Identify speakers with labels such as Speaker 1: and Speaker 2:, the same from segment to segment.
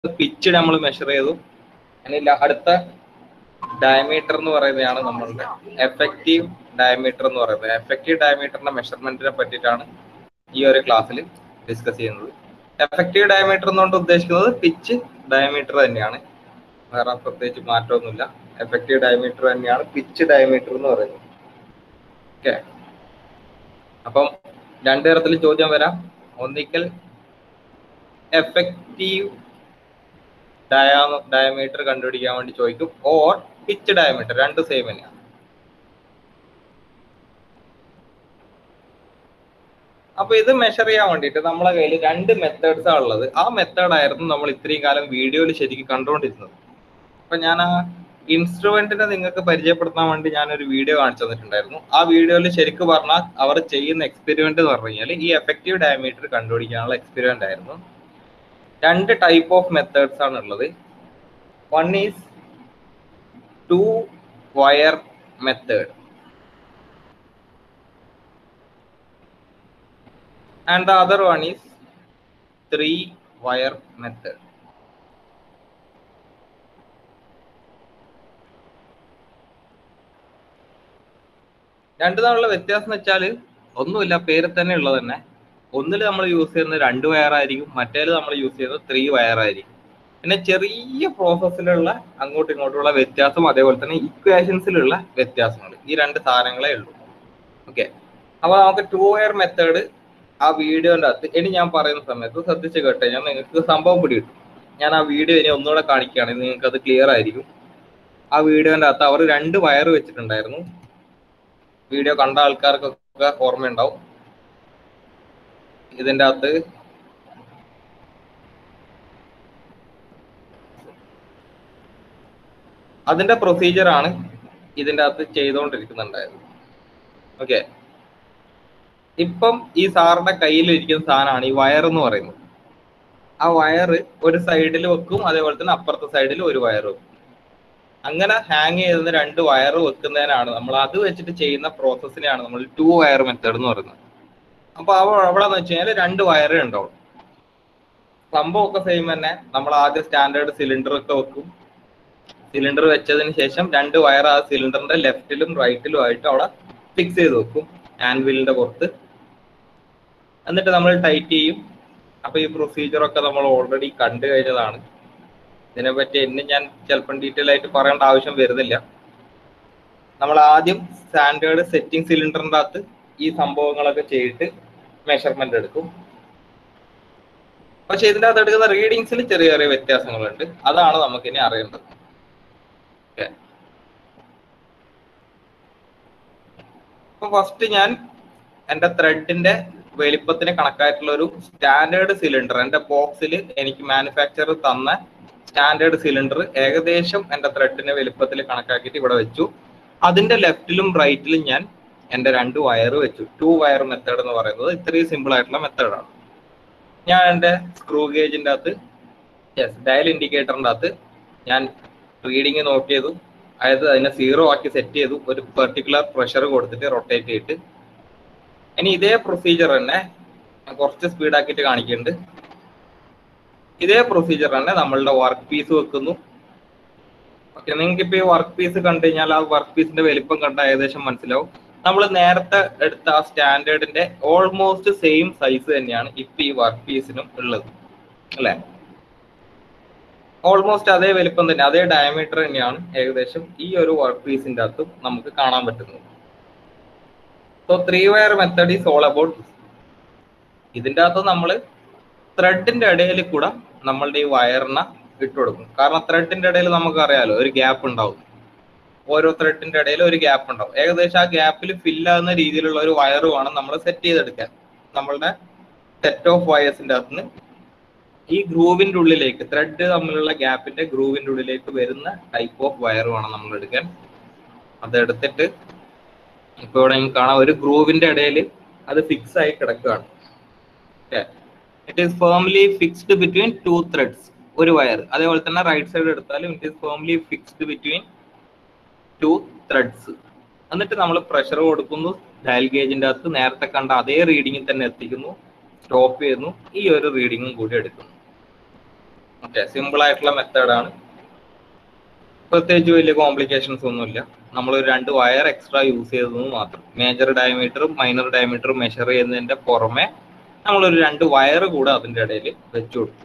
Speaker 1: Pitch നമ്മൾ measure ചെയ്തു ഇനി ല- അടുത്ത ഡയമീറ്റർ എന്ന് പറയുന്നതാണ് നമ്മളുടെ എഫക്റ്റീവ് ഡയമീറ്റർ എന്ന് പറയുന്നത് എഫക്റ്റീവ് ഡയമീറ്ററിന്റെ മെഷർമെന്റിനെ പറ്റിയിട്ടാണ് ഈ ഒരു ക്ലാസ്സിൽ ഡിസ്കസ് ചെയ്യുന്നത് എഫക്റ്റീവ് ഡയമീറ്റർ എന്നുകൊണ്ട് ഉദ്ദേശിക്കുന്നത് പിച്ച് ഡയമീറ്റർ തന്നെയാണ് വേറെ പ്രത്യേകിച്ച് മാറ്റമൊന്നുമില്ല എഫക്റ്റീവ് ഡയമീറ്റർ തന്നെയാണ് പിച്ച് ഡയമീറ്റർ എന്ന് പറയുന്നത് ഓക്കെ അപ്പം രണ്ടു തരത്തിൽ ചോദ്യം വരാം ഒന്നിക്കൽ എഫക്റ്റീവ് ഡയമീറ്റർ കണ്ടുപിടിക്കാൻ വേണ്ടി ചോദിക്കും ഓർ പിച്ച് ഡയമീറ്റർ രണ്ട് സെയിം തന്നെയാണ് അപ്പൊ ഇത് മെഷർ ചെയ്യാൻ വേണ്ടിയിട്ട് നമ്മളെ കയ്യിൽ രണ്ട് മെത്തേഡ്സ് ആണ് ഉള്ളത് ആ മെത്തേഡ് ആയിരുന്നു നമ്മൾ ഇത്രയും കാലം വീഡിയോയിൽ ശരിക്കും കണ്ടുകൊണ്ടിരുന്നത് അപ്പൊ ഞാൻ ആ ഇൻസ്ട്രുമെന്റിനെ നിങ്ങൾക്ക് പരിചയപ്പെടുത്താൻ വേണ്ടി ഞാനൊരു വീഡിയോ കാണിച്ചു തന്നിട്ടുണ്ടായിരുന്നു ആ വീഡിയോയിൽ ശരിക്കും പറഞ്ഞാൽ അവർ ചെയ്യുന്ന എക്സ്പെരിമെന്റ് എന്ന് പറഞ്ഞു കഴിഞ്ഞാൽ ഈ എഫക്റ്റീവ് ഡയമീറ്റർ കണ്ടുപിടിക്കാനുള്ള എക്സ്പെരിമെന്റ് ആയിരുന്നു രണ്ട് ടൈപ്പ് ഓഫ് മെത്തേഡ്സ് ആണ് ഉള്ളത് one is two wire method and the other one is three wire method രണ്ട് തമ്മിലുള്ള വ്യത്യാസം എന്ന് വെച്ചാൽ ഒന്നുമില്ല പേര് തന്നെ ഉള്ളത് തന്നെ ഒന്നിൽ നമ്മൾ യൂസ് ചെയ്യുന്നത് രണ്ട് വയർ ആയിരിക്കും മറ്റേൽ നമ്മൾ യൂസ് ചെയ്യുന്നത് ത്രീ വയർ ആയിരിക്കും പിന്നെ ചെറിയ പ്രോസസ്സിലുള്ള അങ്ങോട്ടും ഇങ്ങോട്ടുള്ള വ്യത്യാസം അതേപോലെ തന്നെ ഇക്വേഷൻസിലുള്ള വ്യത്യാസങ്ങൾ ഈ രണ്ട് സാധനങ്ങളേ ഉള്ളൂ ഓക്കെ അപ്പൊ നമുക്ക് ടു വയർ മെത്തേഡ് ആ വീഡിയോന്റെ അകത്ത് ഇനി ഞാൻ പറയുന്ന സമയത്ത് ശ്രദ്ധിച്ച് കേട്ടെ ഞാൻ നിങ്ങൾക്ക് സംഭവം പിടികിട്ടും ഞാൻ ആ വീഡിയോ ഇനി ഒന്നുകൂടെ കാണിക്കുകയാണെങ്കിൽ നിങ്ങൾക്ക് അത് ക്ലിയർ ആയിരിക്കും ആ വീഡിയോന്റെ അകത്ത് അവർ രണ്ട് വയർ വെച്ചിട്ടുണ്ടായിരുന്നു വീഡിയോ കണ്ട ആൾക്കാർക്കൊക്കെ ഓർമ്മയുണ്ടാവും ഇതിന്റെ അകത്ത് അതിന്റെ പ്രൊസീജിയർ ആണ് ഇതിന്റെ അകത്ത് ചെയ്തുകൊണ്ടിരിക്കുന്നുണ്ടായത് ഓക്കെ ഇപ്പം ഈ സാറിന്റെ കയ്യിൽ ഇരിക്കുന്ന സാധനമാണ് ഈ വയർ എന്ന് പറയുന്നത് ആ വയർ ഒരു സൈഡിൽ വെക്കും അതേപോലെ തന്നെ അപ്പുറത്തെ സൈഡിൽ ഒരു വയർ വെക്കും അങ്ങനെ ഹാങ് ചെയ്തുന്ന രണ്ട് വയർ വെക്കുന്നതിനാണ് നമ്മൾ അത് വെച്ചിട്ട് ചെയ്യുന്ന പ്രോസസ്സിനെയാണ് നമ്മൾ ടു വയർ മെത്തേഡ് എന്ന് പറയുന്നത് അപ്പൊ അവ അവിടെ എന്ന് വെച്ച് കഴിഞ്ഞാൽ രണ്ട് വയറേ ഉണ്ടാവും സംഭവം ഒക്കെ സെയിം തന്നെ നമ്മൾ ആദ്യം സ്റ്റാൻഡേർഡ് സിലിണ്ടർ ഒക്കെ വെക്കും സിലിണ്ടർ വെച്ചതിന് ശേഷം രണ്ട് വയർ ആ സിലിണ്ടറിന്റെ ലെഫ്റ്റിലും റൈറ്റിലും ആയിട്ട് അവിടെ ഫിക്സ് ചെയ്ത് വെക്കും ആൻവിലിന്റെ പുറത്ത് എന്നിട്ട് നമ്മൾ ടൈറ്റ് ചെയ്യും അപ്പൊ ഈ പ്രൊസീജിയർ ഒക്കെ നമ്മൾ ഓൾറെഡി കണ്ടു കഴിഞ്ഞതാണ് ഇതിനെപ്പറ്റി എന്നെ ഞാൻ ചിലപ്പം ഡീറ്റെയിൽ ആയിട്ട് പറയേണ്ട ആവശ്യം വരുന്നില്ല നമ്മൾ ആദ്യം സ്റ്റാൻഡേർഡ് സെറ്റിംഗ് സിലിണ്ടറിന്റെ അകത്ത് ഈ സംഭവങ്ങളൊക്കെ ചെയ്തിട്ട് മെഷർമെന്റ് എടുക്കും പക്ഷെ ഇതിന്റെ അകത്ത് എടുക്കുന്ന റീഡിങ്സിൽ ചെറിയ ചെറിയ വ്യത്യാസങ്ങളുണ്ട് അതാണ് നമുക്ക് ഇനി അറിയേണ്ടത് ഓക്കെ അപ്പൊ ഫസ്റ്റ് ഞാൻ എന്റെ ത്രെഡിന്റെ വലിപ്പത്തിന് കണക്കായിട്ടുള്ള ഒരു സ്റ്റാൻഡേർഡ് സിലിണ്ടർ എന്റെ ബോക്സിൽ എനിക്ക് മാനുഫാക്ചർ തന്ന സ്റ്റാൻഡേർഡ് സിലിണ്ടർ ഏകദേശം എന്റെ ത്രെഡിന്റെ വലിപ്പത്തിൽ കണക്കാക്കിയിട്ട് ഇവിടെ വെച്ചു അതിന്റെ ലെഫ്റ്റിലും റൈറ്റിലും ഞാൻ എന്റെ രണ്ട് വയർ വെച്ചു ടു വയർ മെത്തേഡ് എന്ന് പറയുന്നത് ഇത്രയും സിമ്പിൾ ആയിട്ടുള്ള മെത്തേഡാണ് ഞാൻ എന്റെ സ്ക്രൂ ഗേജിന്റെ അകത്ത് യെസ് ഡയൽ ഇൻഡിക്കേറ്ററിന്റെ അകത്ത് ഞാൻ റീഡിങ് നോട്ട് ചെയ്തു അതായത് അതിനെ സീറോ ആക്കി സെറ്റ് ചെയ്തു ഒരു പെർട്ടിക്കുലർ പ്രഷർ കൊടുത്തിട്ട് റൊട്ടേറ്റ് ചെയ്തിട്ട് ഇനി ഇതേ പ്രൊസീജിയർ തന്നെ ഞാൻ കുറച്ച് സ്പീഡ് ആക്കിയിട്ട് കാണിക്കുന്നുണ്ട് ഇതേ പ്രൊസീജിയർ തന്നെ നമ്മളുടെ വർക്ക് പീസ് വെക്കുന്നു ഓക്കെ നിങ്ങൾക്ക് ഇപ്പൊ ഈ വർക്ക് പീസ് കണ്ടു കഴിഞ്ഞാൽ ആ വർക്ക് പീസിന്റെ വലിപ്പം കണ്ട ഏകദേശം മനസ്സിലാവും നമ്മൾ നേരത്തെ എടുത്ത ആ സ്റ്റാൻഡേർഡിന്റെ ഓൾമോസ്റ്റ് സെയിം സൈസ് തന്നെയാണ് ഇപ്പൊ ഈ വർക്ക് പീസിനും ഉള്ളത് അല്ലേ ഓൾമോസ്റ്റ് അതേ വലിപ്പം തന്നെ അതേ ഡയമീറ്റർ തന്നെയാണ് ഏകദേശം ഈ ഒരു വർക്ക് പീസിന്റെ അകത്തും നമുക്ക് കാണാൻ പറ്റുന്നത് so three wire method is all about ഇതിന്റെ അകത്ത് നമ്മൾ ത്രെഡിന്റെ ഇടയിൽ കൂടെ നമ്മളുടെ ഈ വയറിനെ ഇട്ട് കൊടുക്കും കാരണം ത്രെഡിന്റെ ഇടയിൽ നമുക്ക് അറിയാലോ ഒരു ഗ്യാപ്പ് ഉണ്ടാവും ഓരോ ത്രെഡിന്റെ ഇടയിൽ ഒരു ഗ്യാപ്പ് ഉണ്ടാവും ഏകദേശം ആ ഗ്യാപ്പിൽ ഫില്ലാകുന്ന രീതിയിലുള്ള ഒരു വയർ വേണം നമ്മൾ സെറ്റ് ചെയ്തെടുക്കാൻ നമ്മളുടെ സെറ്റ് ഓഫ് വയേഴ്സിന്റെ അകത്തുനിന്ന് ഈ ഗ്രൂവിന്റെ ഉള്ളിലേക്ക് ത്രെഡ് തമ്മിലുള്ള ഗ്യാപ്പിന്റെ ഗ്രൂവിന്റെ ഉള്ളിലേക്ക് വരുന്ന ടൈപ്പ് ഓഫ് വയർ വേണം നമ്മൾ എടുക്കാൻ അതെടുത്തിട്ട് ഇപ്പൊ ഇവിടെ നിങ്ങൾക്ക് കാണാം ഒരു ഗ്രൂവിന്റെ ഇടയിൽ അത് ഫിക്സ് ആയി കിടക്കുകയാണ് it is firmly fixed between two threads ഒരു വയർ അതേപോലെ തന്നെ റൈറ്റ് സൈഡ് എടുത്താലും it is firmly fixed between two threads എന്നിട്ട് നമ്മൾ പ്രഷർ കൊടുക്കുന്നു ഡയൽ ഗേജിന്റെ അകത്ത് നേരത്തെ കണ്ട അതേ റീഡിങ്ങിൽ തന്നെ എത്തിക്കുന്നു സ്റ്റോപ്പ് ചെയ്യുന്നു ഈ ഒരു റീഡിങ്ങും കൂടി എടുക്കുന്നു ഓക്കെ സിമ്പിൾ ആയിട്ടുള്ള മെത്തേഡാണ് പ്രത്യേകിച്ച് വലിയ കോംപ്ലിക്കേഷൻസ് ഒന്നുമില്ല നമ്മൾ രണ്ട് വയർ എക്സ്ട്രാ യൂസ് ചെയ്തതെന്ന് മാത്രം മേജർ ഡയമീറ്ററും മൈനർ ഡയമീറ്ററും മെഷർ ചെയ്യുന്നതിന്റെ പുറമെ നമ്മളൊരു രണ്ട് വയർ കൂടെ അതിന്റെ ഇടയിൽ വെച്ചു കൊടുത്തു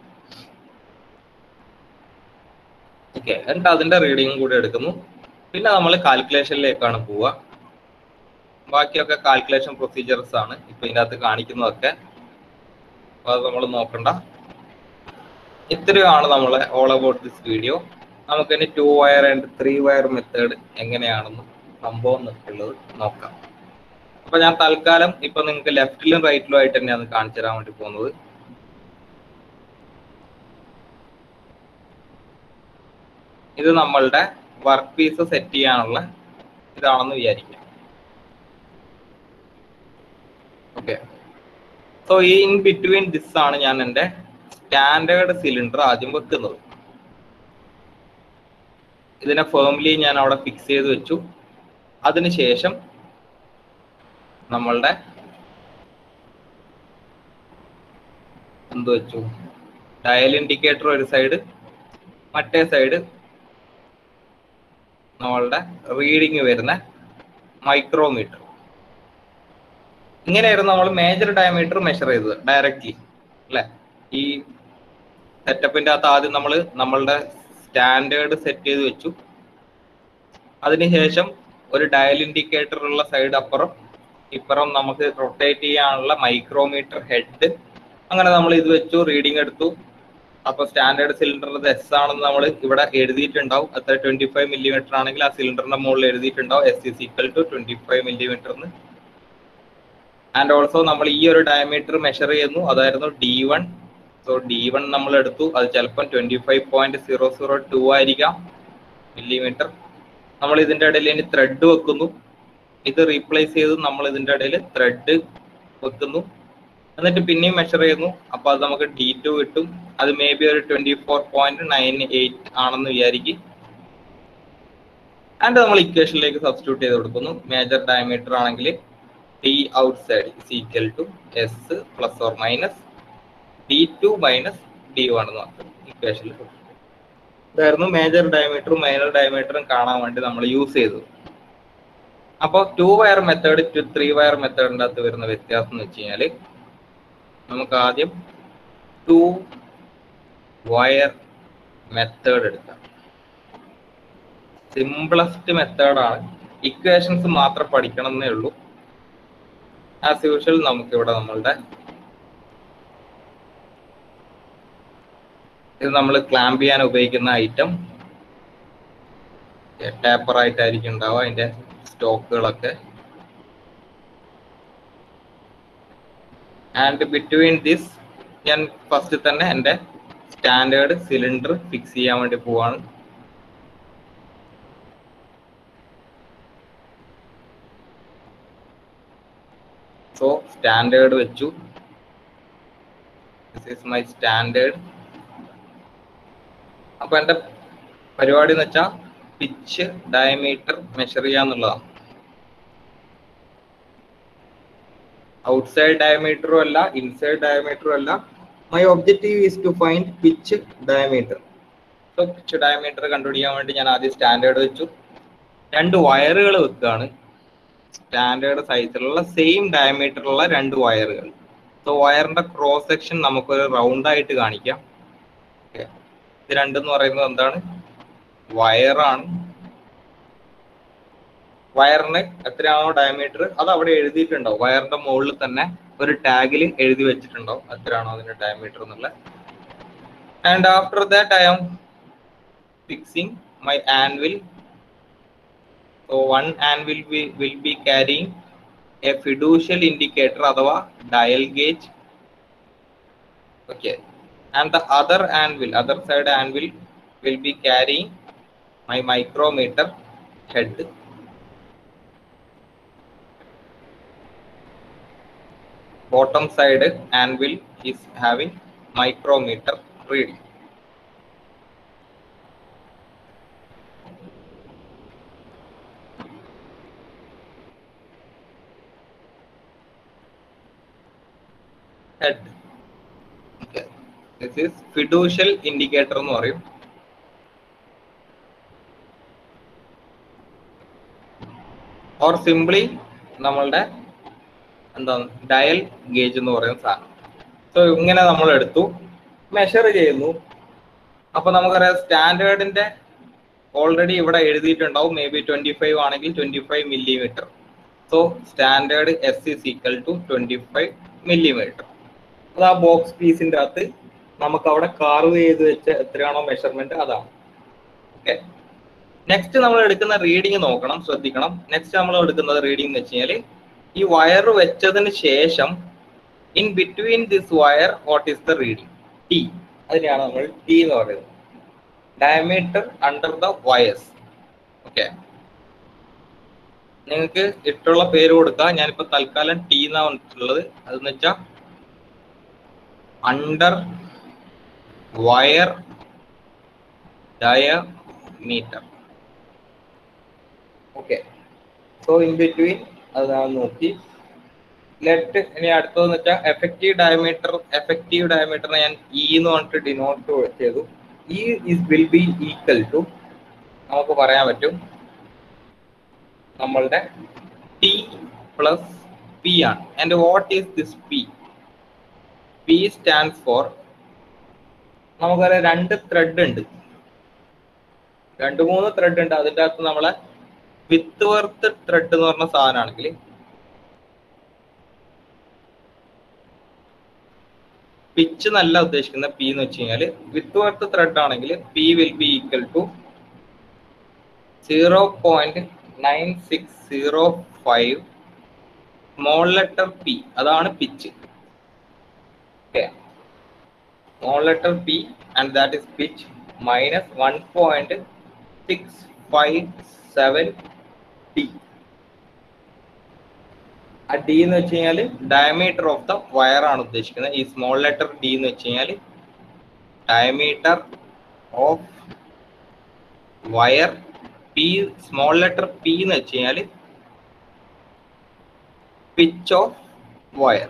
Speaker 1: ഓക്കെ എന്നിട്ട് അതിന്റെ റീഡിങ് കൂടെ എടുക്കുന്നു പിന്നെ നമ്മൾ കാൽക്കുലേഷനിലേക്കാണ് പോവുക ബാക്കിയൊക്കെ കാൽക്കുലേഷൻ പ്രൊസീജിയേഴ്സ് ആണ് ഇപ്പൊ ഇതിനകത്ത് കാണിക്കുന്നതൊക്കെ അപ്പൊ അത് നമ്മൾ നോക്കണ്ട ഇത്രയുമാണ് നമ്മളെ ഓൾ അബൌട്ട് ദിസ് വീഡിയോ നമുക്ക് ഇനി two wire and three wire method എങ്ങനെയാണെന്ന് സംഭവം ഉള്ളത് നോക്കാം അപ്പൊ ഞാൻ തൽക്കാലം ഇപ്പൊ നിങ്ങൾക്ക് ലെഫ്റ്റിലും റൈറ്റിലും ആയിട്ട് തന്നെയാണ് കാണിച്ചു തരാൻ വേണ്ടി പോകുന്നത് ഇത് നമ്മളുടെ വർക്ക് പീസ് സെറ്റ് ചെയ്യാനുള്ള ഇതാണെന്ന് വിചാരിക്കാം ഓക്കെ സോ ഈ ഇൻ ബിറ്റ്വീൻ ദിസ് ആണ് ഞാൻ എൻ്റെ സ്റ്റാൻഡേർഡ് സിലിണ്ടർ ആദ്യം വെക്കുന്നത് ഇതിനെ ഫേംലി ഞാൻ അവിടെ ഫിക്സ് ചെയ്ത് വെച്ചു അതിനുശേഷം നമ്മളുടെ എന്ത് വെച്ചു ഡയൽ ഇൻഡിക്കേറ്റർ ഒരു സൈഡ് മറ്റേ സൈഡ് നമ്മളുടെ റീഡിങ് വരുന്ന മൈക്രോമീറ്റർ ഇങ്ങനെയായിരുന്നു നമ്മൾ മേജർ ഡയമീറ്റർ മെഷർ ചെയ്തത് ഡയറക്റ്റ്ലി അല്ലെ ഈ സെറ്റപ്പിന്റെ അകത്ത് ആദ്യം നമ്മൾ നമ്മളുടെ സ്റ്റാൻഡേർഡ് സെറ്റ് ചെയ്ത് വെച്ചു അതിനുശേഷം ഒരു ഡയൽ ഇൻഡിക്കേറ്റർ ഉള്ള സൈഡ് അപ്പുറം ഇപ്പുറം നമുക്ക് റൊട്ടേറ്റ് ചെയ്യാനുള്ള മൈക്രോമീറ്റർ ഹെഡ് അങ്ങനെ നമ്മൾ ഇത് വെച്ചു റീഡിംഗ് എടുത്തു അപ്പൊ സ്റ്റാൻഡേർഡ് സിലിണ്ടറിന്റെ എസ് ആണെന്ന് നമ്മൾ ഇവിടെ എഴുതിയിട്ടുണ്ടാവും അത്ര ട്വന്റി ഫൈവ് മില്ലിമീറ്റർ ആണെങ്കിൽ ആ സിലിണ്ടറിന്റെ മുകളിൽ എഴുതിയിട്ടുണ്ടാവും S is equal to twenty five മില്ലിമീറ്ററിന് ആൻഡ് ഓൾസോ നമ്മൾ ഈ ഒരു ഡയമീറ്റർ മെഷർ ചെയ്യുന്നു അതായിരുന്നു D one so D one നമ്മൾ എടുത്തു അത് ചിലപ്പം twenty five point zero zero two ആയിരിക്കാം മില്ലിമീറ്റർ നമ്മൾ ഇതിന്റെ ഇടയിൽ ഇനി ത്രെഡ് വെക്കുന്നു ഇത് റീപ്ലേസ് ചെയ്ത് നമ്മൾ ഇതിന്റെ ഇടയിൽ ത്രെഡ് വെക്കുന്നു എന്നിട്ട് പിന്നെയും മെഷർ ചെയ്യുന്നു അപ്പൊ അത് നമുക്ക് ഡി ടു കിട്ടും അത് മേ ബി ഒരു twenty four point nine eight ആണെന്ന് വിചാരിക്കും ആൻഡ് നമ്മൾ ഇക്വേഷനിലേക്ക് സബ്സ്റ്റിറ്റ്യൂട്ട് ചെയ്ത് കൊടുക്കുന്നു മേജർ ഡയമീറ്റർ ആണെങ്കിൽ T outside is equal to S plus or minus D two minus D one എന്ന് മാത്രം ഇക്വേഷനിൽ ഇതായിരുന്നു മേജർ ഡയമീറ്ററും മൈനർ ഡയമീറ്ററും കാണാൻ വേണ്ടി നമ്മൾ യൂസ് ചെയ്തത് അപ്പോൾ two wire method two three wire മെത്തേഡിൻ്റെ അകത്ത് വരുന്ന വ്യത്യാസം എന്ന് വെച്ച് കഴിഞ്ഞാൽ നമുക്ക് ആദ്യം ടു വയർ മെത്തേഡ് എടുക്കാം സിംപിളസ്റ്റ് മെത്തേഡാണ് ഇക്വേഷൻസ് മാത്രം പഠിക്കണം എന്നേ ഉള്ളൂ ആസ് യൂഷ്വൽ നമുക്ക് ഇവിടെ നമ്മളുടെ ഇത് നമ്മൾ ക്ലാമ്പ് ചെയ്യാൻ ഉപയോഗിക്കുന്ന ഐറ്റം ടേപ്പർ ആയിട്ടായിരിക്കും ഉണ്ടാവുക അതിന്റെ സ്റ്റോക്കുകളൊക്കെ ആൻഡ് ബിറ്റ്വീൻ ദിസ് ഞാൻ ഫസ്റ്റ് തന്നെ എൻ്റെ സ്റ്റാൻഡേർഡ് സിലിണ്ടർ ഫിക്സ് ചെയ്യാൻ വേണ്ടി പോവാണ് സോ സ്റ്റാൻഡേർഡ് വെച്ചു ദിസ് ഈസ് മൈ സ്റ്റാൻഡേർഡ് അപ്പൊ എൻ്റെ പരിപാടി എന്ന് വെച്ചാൽ പിച്ച് ഡയമീറ്റർ മെഷർ ചെയ്യാന്നുള്ളതാണ് ഔട്ട്സൈഡ് ഡയമീറ്ററും അല്ല ഇൻസൈഡ് ഡയമീറ്ററും അല്ല my objective is to find pitch diameter so pitch diameter കണ്ടുപിടിക്കാൻ വേണ്ടി ഞാൻ ആദ്യം സ്റ്റാൻഡേർഡ് വെച്ചു രണ്ട് വയറുകൾ വെക്കുകയാണ് സ്റ്റാൻഡേർഡ് സൈസിലുള്ള സെയിം ഡയമീറ്ററുള്ള രണ്ട് വയറുകൾ സോ വയറിന്റെ ക്രോസ് സെക്ഷൻ നമുക്കൊരു റൗണ്ട് ആയിട്ട് കാണിക്കാം ഓക്കെ ഇത് രണ്ടെന്ന് പറയുന്നത് എന്താണ് വയറാണ് വയറിന് എത്രയാണോ ഡയമീറ്റർ അത് അവിടെ എഴുതിയിട്ടുണ്ടാവും വയറിന്റെ മുകളിൽ തന്നെ ഒരു ടാഗിൽ എഴുതി വെച്ചിട്ടുണ്ടാവും എത്രയാണോ അതിന്റെ ഡയമീറ്റർ എന്നുള്ള and after that I am fixing my anvil so one anvil will be carrying a fiducial indicator അഥവാ dial gauge okay and the other anvil other side anvil will be carrying my micrometer head bottom side anvil is having micrometer reading head okay this is fiducial indicator എന്ന് പറയും or simply നമ്മളുടെ എന്താണ് dial gauge എന്ന് പറയുന്ന സാധനം so ഇങ്ങനെ നമ്മൾ എടുത്തു മെഷർ ചെയ്യുന്നു അപ്പൊ നമുക്കറിയാം സ്റ്റാൻഡേർഡിന്റെ ഓൾറെഡി ഇവിടെ എഴുതിയിട്ടുണ്ടാവും മേ ബി ട്വന്റി ഫൈവ് ആണെങ്കിൽ twenty five millimetre so standard S is equal to twenty five millimetre അത് ആ ബോക്സ് പീസിന്റെ അകത്ത് നമുക്ക് അവിടെ കാർവ് ചെയ്ത് വെച്ച എത്രയാണോ മെഷർമെന്റ് അതാണ് ഓക്കെ നെക്സ്റ്റ് നമ്മൾ എടുക്കുന്ന റീഡിങ് നോക്കണം ശ്രദ്ധിക്കണം നെക്സ്റ്റ് നമ്മൾ എടുക്കുന്നത് റീഡിംഗ് എന്ന് വെച്ച് കഴിഞ്ഞാൽ ഈ വയർ വെച്ചതിന് ശേഷം in between this wire what is the reading T അതിനെയാണ് നമ്മൾ ടി എന്ന് പറയുന്നത് diameter under the wires okay നിങ്ങൾക്ക് ഇട്ടുള്ള പേര് കൊടുക്കുക ഞാനിപ്പോ തൽക്കാലം ടി എന്നാ വന്നിട്ടുള്ളത് അതെന്ന് വെച്ചാൽ under wire diameter okay so in between അത് ഞാൻ നോക്കി ലെറ്റ് ഇനി അടുത്തതെന്ന് വെച്ചാൽ എഫക്റ്റീവ് ഡയമീറ്റർ എഫക്റ്റീവ് ഡയമീറ്ററിനെ ഞാൻ ഇ എന്ന് പറഞ്ഞിട്ട് ഡിനോട്ട് ചെയ്തു E is will be equal to നമുക്ക് പറയാൻ പറ്റും നമ്മളുടെ ടി പ്ലസ് പി ആണ് and what is this P P stands for നമുക്കറിയാം രണ്ട് ത്രെഡ് ഉണ്ട് രണ്ട് മൂന്ന് ത്രെഡ് ഉണ്ട് അതിൻ്റെ അകത്ത് നമ്മളെ വിത്ത് വർത്ത് ത്രെഡ് എന്ന് പറഞ്ഞ സാധനമാണെങ്കിൽ പിച്ച് നല്ല ഉദ്ദേശിക്കുന്ന പി എന്ന് വെച്ച് കഴിഞ്ഞാൽ വിത്ത് വർത്ത് ത്രെഡ് ആണെങ്കിൽ P will be equal to zero point nine six zero five small letter P അതാണ് pitch okay small letter P and that is pitch minus one point six five seven D ആ D എന്ന് വെച്ച് കഴിഞ്ഞാൽ diameter of the wire ആണ് ഉദ്ദേശിക്കുന്നത് ഈ small letter D എന്ന് വെച്ച് കഴിഞ്ഞാൽ diameter of wire P small letter P എന്ന് വെച്ച് കഴിഞ്ഞാൽ പിച്ച് ഓഫ് വയർ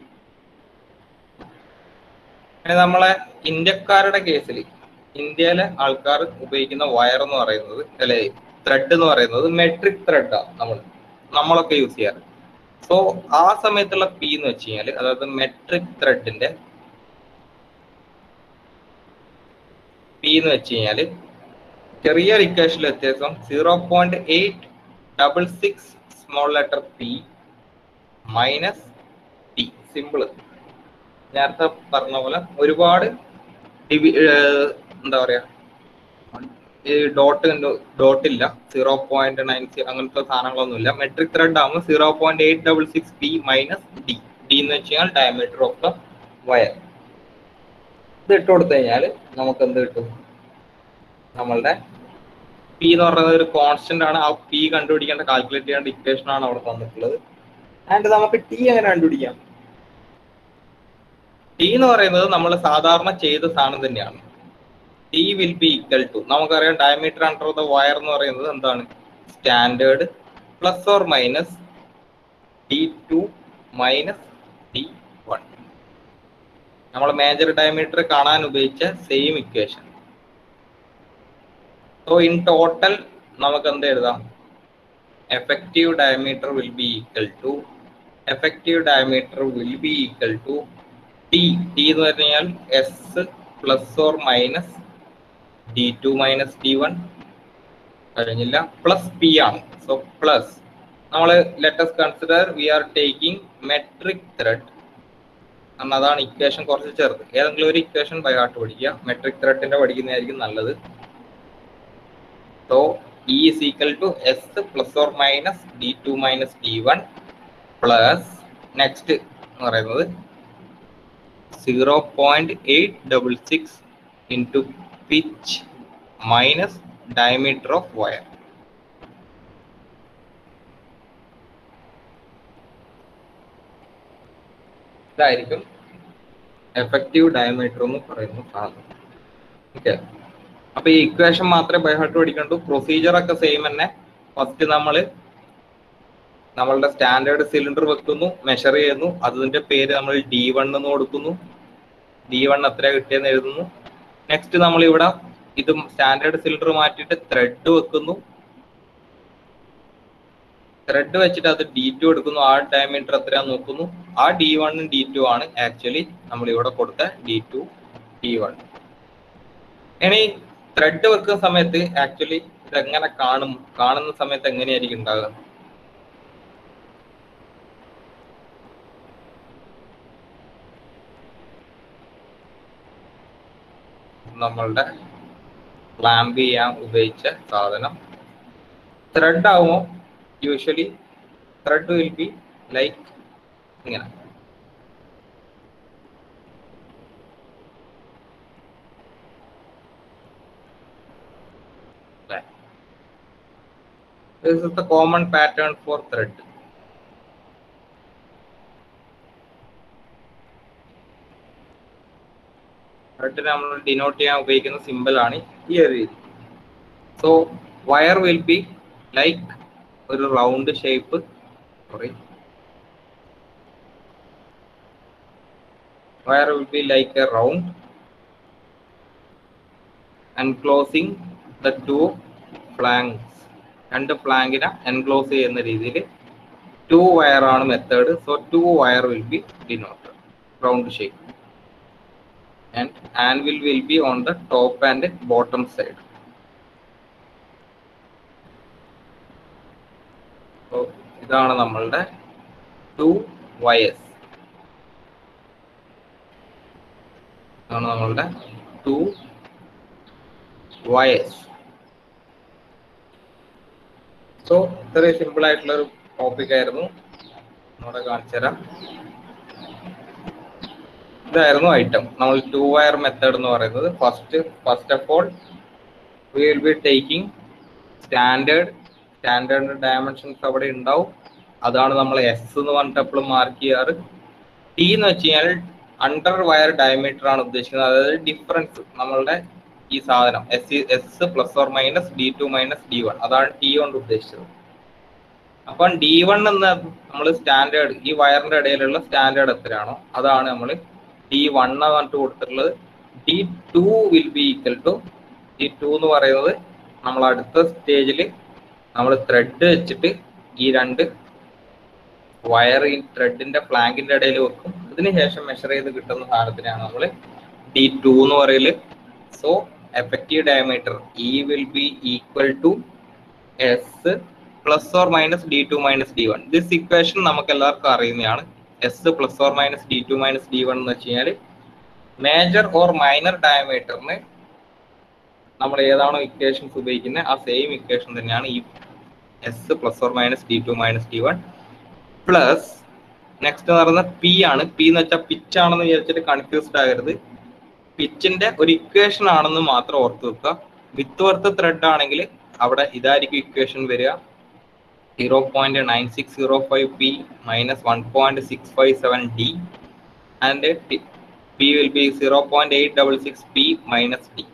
Speaker 1: നമ്മളെ ഇന്ത്യക്കാരുടെ കേസിൽ ഇന്ത്യയിലെ ആൾക്കാർ ഉപയോഗിക്കുന്ന വയർ എന്ന് പറയുന്നത് അല്ലെ ത്രെഡ് എന്ന് പറയുന്നത് മെട്രിക് ത്രെഡാണ് നമ്മൾ നമ്മളൊക്കെ യൂസ് ചെയ്യാറ് സോ ആ സമയത്തുള്ള പി എന്ന് വെച്ച് കഴിഞ്ഞാൽ അതായത് മെട്രിക് ത്രെഡിന്റെ പി എന്ന് വെച്ച് കഴിഞ്ഞാൽ ചെറിയ ഇക്വേഷനിൽ വ്യത്യാസം zero point eight double six small letter P minus T simple നേരത്തെ പറഞ്ഞ പോലെ ഒരുപാട് ഡിവി എന്താ പറയാ ഈ ഡോട്ട് ഡോട്ട് ഇല്ല സീറോ പോയിന്റ് നയൻ അങ്ങനത്തെ സാധനങ്ങളൊന്നുമില്ല മെട്രിക് ത്രെഡ് ആകുമ്പോൾ zero point eight double six P minus D D എന്ന് വെച്ച് കഴിഞ്ഞാൽ ഡയമീറ്റർ ഓഫ് ദ വയർ ഇത് ഇട്ട് കൊടുത്തു കഴിഞ്ഞാൽ നമുക്ക് എന്ത് കിട്ടും നമ്മളുടെ പി എന്ന് പറയുന്നത് ഒരു കോൺസ്റ്റന്റ് ആണ് ആ പി കണ്ടുപിടിക്കേണ്ട കാൽക്കുലേറ്റ് ചെയ്യേണ്ട ഇക്വേഷൻ ആണ് അവിടെ തന്നിട്ടുള്ളത് ആൻഡ് നമുക്ക് ടി എങ്ങനെ കണ്ടുപിടിക്കാം ടി എന്ന് പറയുന്നത് നമ്മൾ സാധാരണ ചെയ്ത സാധനം തന്നെയാണ് T will be equal to നമുക്കറിയാം ഡയമീറ്റർ അണ്ടർ ദ വയർ എന്ന് പറയുന്നത് എന്താണ് standard plus or minus D two minus D one നമ്മൾ മേജർ ഡയമീറ്റർ കാണാൻ ഉപയോഗിച്ച same equation so in total നമുക്ക് എന്ത് എഴുതാം effective diameter will be equal to effective diameter will be equal to T T എന്ന് പറഞ്ഞു കഴിഞ്ഞാൽ S plus or minus D two minus D one കഴിഞ്ഞില്ല പ്ലസ് പി ആണ് സോ പ്ലസ് നമ്മൾ let's consider we are taking metric thread കാരണം അതാണ് equation കുറച്ച് ചെറുത് ഏതെങ്കിലും ഒരു ഇക്വേഷൻ ബൈ ഹാർട്ട് പഠിക്കുക മെട്രിക് ത്രെഡിന്റെ പഠിക്കുന്നതായിരിക്കും നല്ലത് so E is equal to S plus or minus D two minus D one plus next എന്ന് പറയുന്നത് zero point eight double six into pitch minus diameter of wire ഇതായിരിക്കും effective diameter എന്ന് പറയുന്ന സാധനം ഓക്കെ അപ്പൊ ഈ ഇക്വേഷൻ മാത്രമേ by heart പഠിക്കണ്ടു പ്രൊസീജിയർ ഒക്കെ സെയിം തന്നെ ഫസ്റ്റ് നമ്മൾ നമ്മളുടെ സ്റ്റാൻഡേർഡ് സിലിണ്ടർ വെക്കുന്നു മെഷർ ചെയ്യുന്നു അതിന്റെ പേര് നമ്മൾ ഡി വൺ എന്ന് കൊടുക്കുന്നു ഡി വൺ എത്ര കിട്ടിയെന്ന് എഴുതുന്നു നെക്സ്റ്റ് നമ്മൾ ഇവിടെ ഇത് സ്റ്റാൻഡേർഡ് സിലിണ്ടർ മാറ്റിയിട്ട് ത്രെഡ് വെക്കുന്നു ത്രെഡ് വെച്ചിട്ട് അത് ഡി ടു എടുക്കുന്നു ആ ഡയമീറ്റർ എത്രയാന്ന് നോക്കുന്നു ആ ഡി വണ്ണും ഡി ടു ആണ് ആക്ച്വലി നമ്മൾ ഇവിടെ കൊടുത്ത ഡി ടു ഡി വൺ ഇനി ത്രെഡ് വെക്കുന്ന സമയത്ത് ആക്ച്വലി ഇത് എങ്ങനെ കാണും കാണുന്ന സമയത്ത് എങ്ങനെയായിരിക്കും ഉണ്ടാകുക നമ്മളുടെ ക്ലാമ്പ് ചെയ്യാൻ ഉപയോഗിച്ച സാധനം ത്രെഡ് ആവുമോ usually thread will be like ഇങ്ങനെ This is the common pattern for thread. Thread നമ്മൾ ഡിനോട്ട് ചെയ്യാൻ ഉപയോഗിക്കുന്ന സിമ്പിൾ ആണ് ഈ ഒരു രീതി so wire will be like ഒരു round shape sorry wire will be like a round enclosing the two flanks രണ്ട് ഫ്ലാങ്കിനെ എൻക്ലോസ് ചെയ്യുന്ന രീതിയിൽ ടു വയർ ആണ് method so two wire will be denoted round shape and anvil will be on the top and bottom side. So ഇതാണ് നമ്മളുടെ two wires ഇതാണ് നമ്മളുടെ two wires so ഇത്രയും സിമ്പിൾ ആയിട്ടുള്ള ഒരു ടോപ്പിക് ആയിരുന്നു നമ്മുടെ കാണിച്ചു തരാം ഇതായിരുന്നു ഐറ്റം നമ്മൾ ടു വയർ മെത്തേഡ് എന്ന് പറയുന്നത് first first of all we will be taking standard standard dimensions അവിടെ ഉണ്ടാവും അതാണ് നമ്മൾ എസ് എന്ന് പറഞ്ഞിട്ട് എപ്പോഴും മാർക്ക് ചെയ്യാറ് ടി എന്ന് വെച്ച് കഴിഞ്ഞാൽ അണ്ടർ വയർ ഡയമീറ്റർ ആണ് ഉദ്ദേശിക്കുന്നത് അതായത് ഡിഫറൻസ് നമ്മളുടെ ഈ സാധനം S S plus or minus D two minus D one അതാണ് ടി കൊണ്ട് ഉദ്ദേശിച്ചത് അപ്പം ഡി വൺ എന്ന നമ്മൾ സ്റ്റാൻഡേർഡ് ഈ വയറിന്റെ ഇടയിലുള്ള സ്റ്റാൻഡേർഡ് എത്രയാണോ അതാണ് നമ്മൾ ഡി വൺ പറഞ്ഞിട്ട് കൊടുത്തിട്ടുള്ളത് D two will be equal to D two എന്ന് പറയുന്നത് നമ്മൾ അടുത്ത സ്റ്റേജിൽ നമ്മൾ ത്രെഡ് വെച്ചിട്ട് ഈ രണ്ട് വയർ ഈ ത്രെഡിന്റെ ഫ്ലാങ്കിന്റെ ഇടയിൽ വെക്കും അതിനുശേഷം മെഷർ ചെയ്ത് കിട്ടുന്ന സാധനത്തിനാണ് നമ്മൾ ഡി ടു എന്ന് പറയല് so effective diameter E will be equal to S plus or minus D two minus D one this equation നമുക്ക് എല്ലാവർക്കും അറിയുന്നതാണ് S plus or minus D two minus D one എന്ന് വെച്ച് കഴിഞ്ഞാൽ മേജർ ഓർ മൈനർ ഡയമീറ്ററിന് നമ്മൾ ഏതാണോ equations ഉപയോഗിക്കുന്നത് ആ സെയിം ഇക്വേഷൻ തന്നെയാണ് ഈ S plus or minus D two minus D one plus next എന്ന് പറയുന്നത് പി ആണ് പി എന്ന് വെച്ചാൽ പിച്ച് ആണെന്ന് വിചാരിച്ചിട്ട് കൺഫ്യൂസ്ഡ് ആകരുത് പിച്ചിന്റെ ഒരു ഇക്വേഷൻ ആണെന്ന് മാത്രം ഓർത്ത് വെക്കുക വിത്ത് വർത്ത് ത്രെഡ് ആണെങ്കിൽ അവിടെ ഇതായിരിക്കും ഇക്വേഷൻ വരിക zero point nine six zero five P minus one point six five seven D and P will be zero point eight double six P minus D